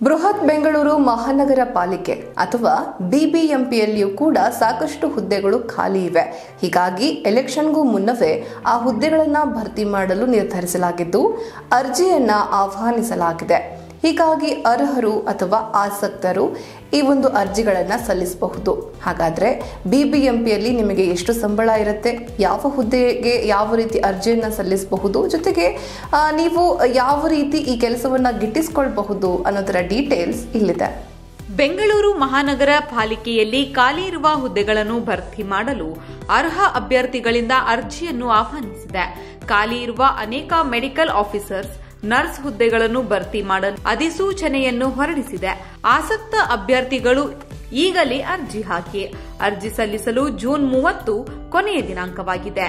ಬೃಹತ್ ಬೆಂಗಳೂರು ಮಹಾನಗರ ಪಾಲಿಕೆ ಅಥವಾ ಬಿಬಿಎಂಪಿಯಲ್ಲಿಯೂ ಕೂಡ ಸಾಕಷ್ಟು ಹುದ್ದೆಗಳು ಖಾಲಿ ಇವೆ ಹೀಗಾಗಿ ಎಲೆಕ್ಷನ್ಗೂ ಮುನ್ನವೇ ಆ ಹುದ್ದೆಗಳನ್ನು ಭರ್ತಿ ಮಾಡಲು ನಿರ್ಧರಿಸಲಾಗಿದ್ದು ಅರ್ಜಿಯನ್ನ ಆಹ್ವಾನಿಸಲಾಗಿದೆ ಹೀಗಾಗಿ ಅರ್ಹರು ಅಥವಾ ಆಸಕ್ತರು ಈ ಒಂದು ಅರ್ಜಿಗಳನ್ನು ಸಲ್ಲಿಸಬಹುದು ಹಾಗಾದ್ರೆ ಬಿಬಿಎಂಪಿಯಲ್ಲಿ ನಿಮಗೆ ಎಷ್ಟು ಸಂಬಳ ಇರುತ್ತೆ ಯಾವ ಹುದ್ದೆಗೆ ಯಾವ ರೀತಿ ಅರ್ಜಿಯನ್ನು ಸಲ್ಲಿಸಬಹುದು ಜೊತೆಗೆ ಆ, ನೀವು ಯಾವ ರೀತಿ ಈ ಕೆಲಸವನ್ನ ಗಿಟ್ಟಿಸ್ಕೊಳ್ಬಹುದು ಅನ್ನೋದರ ಡೀಟೇಲ್ಸ್ ಇಲ್ಲಿದೆ ಬೆಂಗಳೂರು ಮಹಾನಗರ ಪಾಲಿಕೆಯಲ್ಲಿ ಖಾಲಿ ಇರುವ ಹುದ್ದೆಗಳನ್ನು ಭರ್ತಿ ಮಾಡಲು ಅರ್ಹ ಅಭ್ಯರ್ಥಿಗಳಿಂದ ಅರ್ಜಿಯನ್ನು ಆಹ್ವಾನಿಸಿದೆ ಖಾಲಿ ಇರುವ ಅನೇಕ ಮೆಡಿಕಲ್ ಆಫೀಸರ್ಸ್ ನರ್ಸ್ ಹುದ್ದೆಗಳನ್ನು ಭರ್ತಿ ಮಾಡಲು ಅಧಿಸೂಚನೆಯನ್ನು ಹೊರಡಿಸಿದೆ ಆಸಕ್ತ ಅಭ್ಯರ್ಥಿಗಳು ಈಗಲೇ ಅರ್ಜಿ ಹಾಕಿ ಅರ್ಜಿ ಸಲ್ಲಿಸಲು ಜೂನ್ ಮೂವತ್ತು ಕೊನೆಯ ದಿನಾಂಕವಾಗಿದೆ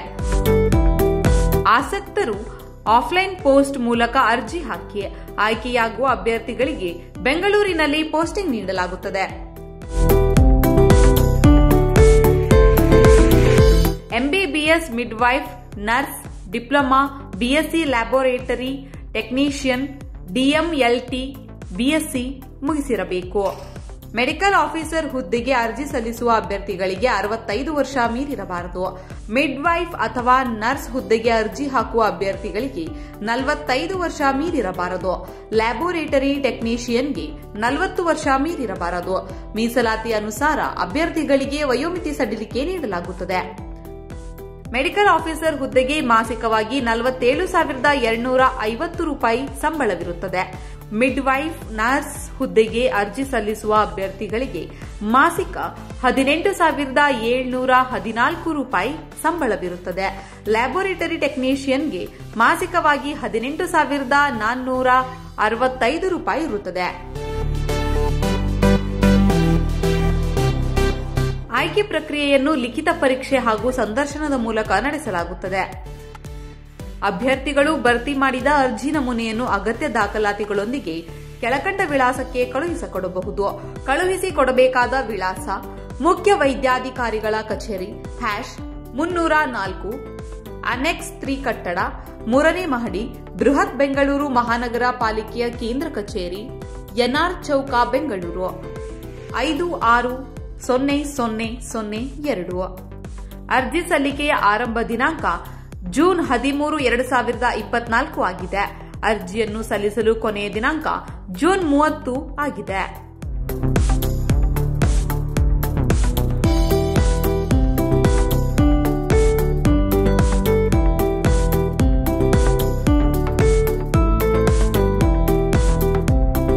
ಆಸಕ್ತರು ಆಫ್ಲೈನ್ ಪೋಸ್ಟ್ ಮೂಲಕ ಅರ್ಜಿ ಹಾಕಿ ಆಯ್ಕೆಯಾಗುವ ಅಭ್ಯರ್ಥಿಗಳಿಗೆ ಬೆಂಗಳೂರಿನಲ್ಲಿ ಪೋಸ್ಟಿಂಗ್ ನೀಡಲಾಗುತ್ತದೆ MBBS midwife nurse diploma BSc laboratory technician DMLT BSc ಮುಗಿಸಿರಬೇಕು ಮೆಡಿಕಲ್ ಆಫೀಸರ್ ಹುದ್ದೆಗೆ ಅರ್ಜಿ ಸಲ್ಲಿಸುವ ಅಭ್ಯರ್ಥಿಗಳಿಗೆ ಅರವತ್ತೈದು ವರ್ಷ ಮೀರಿರಬಾರದು ಮಿಡ್ವೈಫ್ ಅಥವಾ ನರ್ಸ್ ಹುದ್ದೆಗೆ ಅರ್ಜಿ ಹಾಕುವ ಅಭ್ಯರ್ಥಿಗಳಿಗೆ ನಲವತ್ತೈದು ವರ್ಷ ಮೀರಿರಬಾರದು ಲ್ಯಾಬೋರೇಟರಿ ಟೆಕ್ನಿಷಿಯನ್ಗೆ ನಲವತ್ತು ವರ್ಷ ಮೀರಿರಬಾರದು ಮೀಸಲಾತಿ ಅನುಸಾರ ಅಭ್ಯರ್ಥಿಗಳಿಗೆ ವಯೋಮಿತಿ ಸಡಿಲಿಕೆ ನೀಡಲಾಗುತ್ತದೆ ಮೆಡಿಕಲ್ ಆಫೀಸರ್ ಹುದ್ದೆಗೆ ಮಾಸಿಕವಾಗಿ ನಲವತ್ತೇಳು ಸಾವಿರದ ಎರಡ್ನೂರ ಐವತ್ತು ರೂಪಾಯಿ ಸಂಬಳವಿರುತ್ತದೆ ಮಿಡ್ವೈಫ್ ನರ್ಸ್ ಹುದ್ದೆಗೆ ಅರ್ಜಿ ಸಲ್ಲಿಸುವ ಅಭ್ಯರ್ಥಿಗಳಿಗೆ ಮಾಸಿಕ ಹದಿನೆಂಟು ಸಾವಿರದ ಏಳ್ನೂರ ಹದಿನಾಲ್ಕು ರೂಪಾಯಿ ಸಂಬಳವಿರುತ್ತದೆ ಲ್ಯಾಬೋರೇಟರಿ ಟೆಕ್ನಿಷಿಯನ್ಗೆ ಮಾಸಿಕವಾಗಿ ಹದಿನೆಂಟು ಸಾವಿರದ ನಾನ್ನೂರ ಅರವತ್ತೈದು ರೂಪಾಯಿ ಇರುತ್ತದೆ ಆಯ್ಕೆ ಪ್ರಕ್ರಿಯೆಯನ್ನು ಲಿಖಿತ ಪರೀಕ್ಷೆ ಹಾಗೂ ಸಂದರ್ಶನದ ಮೂಲಕ ನಡೆಸಲಾಗುತ್ತದೆ ಅಭ್ಯರ್ಥಿಗಳು ಭರ್ತಿ ಮಾಡಿದ ಅರ್ಜಿ ನಮೂನೆಯನ್ನು ಅಗತ್ಯ ದಾಖಲಾತಿಗಳೊಂದಿಗೆ ಕೆಳಕಂಡ ವಿಳಾಸಕ್ಕೆ ಕಳುಹಿಸಿಕೊಡಬಹುದು ಕಳುಹಿಸಿಕೊಡಬೇಕಾದ ವಿಳಾಸ ಮುಖ್ಯ ವೈದ್ಯಾಧಿಕಾರಿಗಳ ಕಚೇರಿ ಹ್ಯಾಶ್ ಮುನ್ನೂರ ನಾಲ್ಕು ಅನೆಕ್ಸ್ ತ್ರೀ ಕಟ್ಟಡ ಮೂರನೇ ಮಹಡಿ ಬೃಹತ್ ಬೆಂಗಳೂರು ಮಹಾನಗರ ಪಾಲಿಕೆಯ ಕೇಂದ್ರ ಕಚೇರಿ ಎನ್ಆರ್ ಚೌಕ ಬೆಂಗಳೂರು ಐದು ಆರು ಸೊನ್ನೆ ಸೊನ್ನೆ ಸೊನ್ನೆ ಎರಡು ಅರ್ಜಿ ಸಲ್ಲಿಕೆಯ ಆರಂಭ ದಿನಾಂಕ ಜೂನ್ ಹದಿಮೂರು ಎರಡು ಸಾವಿರದ ಇಪ್ಪತ್ನಾಲ್ಕು ಆಗಿದೆ ಅರ್ಜಿಯನ್ನು ಸಲ್ಲಿಸಲು ಕೊನೆಯ ದಿನಾಂಕ ಜೂನ್ ಮೂವತ್ತು ಆಗಿದೆ